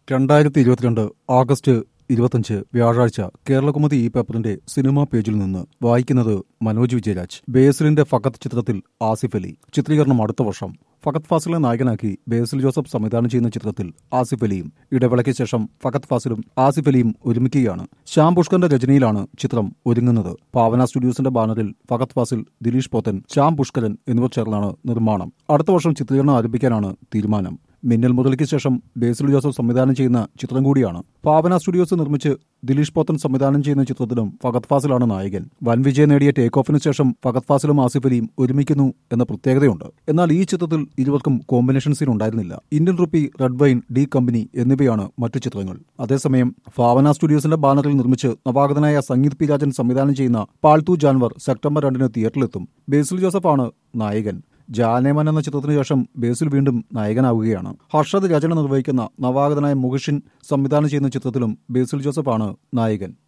രണ്ടായിരത്തി ഇരുപത്തിരണ്ട് ഓഗസ്റ്റ് ഇരുപത്തഞ്ച് വ്യാഴാഴ്ച കേരളകുമുദി ഈ പേപ്പറിന്റെ സിനിമാ പേജിൽ നിന്ന് വായിക്കുന്നത് മനോജ് വിജയരാജ് ബേസിലിന്റെ ഫഖത്ത് ചിത്രത്തിൽ ആസിഫ് അലി ചിത്രീകരണം അടുത്ത വർഷം ഫഖത്ത് ഫാസിലെ നായകനാക്കി ബേസിൽ ജോസഫ് സംവിധാനം ചെയ്യുന്ന ചിത്രത്തിൽ ആസിഫ് അലിയും ഇടവേളയ്ക്ക് ശേഷം ഫഖത്ത് ഫാസിലും ആസിഫ് അലിയും ഒരുമിക്കുകയാണ് ശ്യാം പുഷ്കറിന്റെ രചനയിലാണ് ചിത്രം ഒരുങ്ങുന്നത് പാവന സ്റ്റുഡിയോസിന്റെ ബാനറിൽ ഫഖത്ത് ഫാസിൽ ദിലീഷ് പോത്തൻ ശ്യാം പുഷ്കരൻ എന്നിവർ ചേർന്നാണ് നിർമ്മാണം അടുത്ത വർഷം ചിത്രീകരണം ആരംഭിക്കാനാണ് തീരുമാനം മിന്നൽ മുരളിക്ക് ശേഷം ബേസിൽ ജോസഫ് സംവിധാനം ചെയ്യുന്ന ചിത്രം കൂടിയാണ് പാവന സ്റ്റുഡിയോസ് നിർമ്മിച്ച് ദിലീഷ് പോത്തൻ സംവിധാനം ചെയ്യുന്ന ചിത്രത്തിലും ഫഗത് ഫാസിലാണ് നായകൻ വൻ വിജയം നേടിയ ടേക്ക് ഓഫിന് ശേഷം ഫഗത് ഫാസിലും ആസിഫ് അലിയും ഒരുമിക്കുന്നു എന്ന പ്രത്യേകതയുണ്ട് എന്നാൽ ഈ ചിത്രത്തിൽ ഇരുവർക്കും കോമ്പിനേഷൻ സീൻ ഉണ്ടായിരുന്നില്ല Indian Rupee Red Wine D Company എന്നിവയാണ് മറ്റു ചിത്രങ്ങൾ അതേസമയം ഭാവന സ്റ്റുഡിയോസിന്റെ ബാനറിൽ നിർമ്മിച്ച് നവാഗതനായ സംഗീത് പി രാജൻ സംവിധാനം ചെയ്യുന്ന പാൾത്തു ജാൻവർ സെപ്റ്റംബർ രണ്ടിന് തിയേറ്ററിലെത്തും ബേസിൽ ജോസഫാണ് നായകൻ ജാനേമൻ എന്ന ചിത്രത്തിനു ശേഷം ബേസിൽ വീണ്ടും നായകനാവുകയാണ് ഹർഷദ് രചന നിർവഹിക്കുന്ന നവാഗതനായ മുഖഷിൻ സംവിധാനം ചെയ്യുന്ന ചിത്രത്തിലും ബേസിൽ ജോസഫാണ് നായകൻ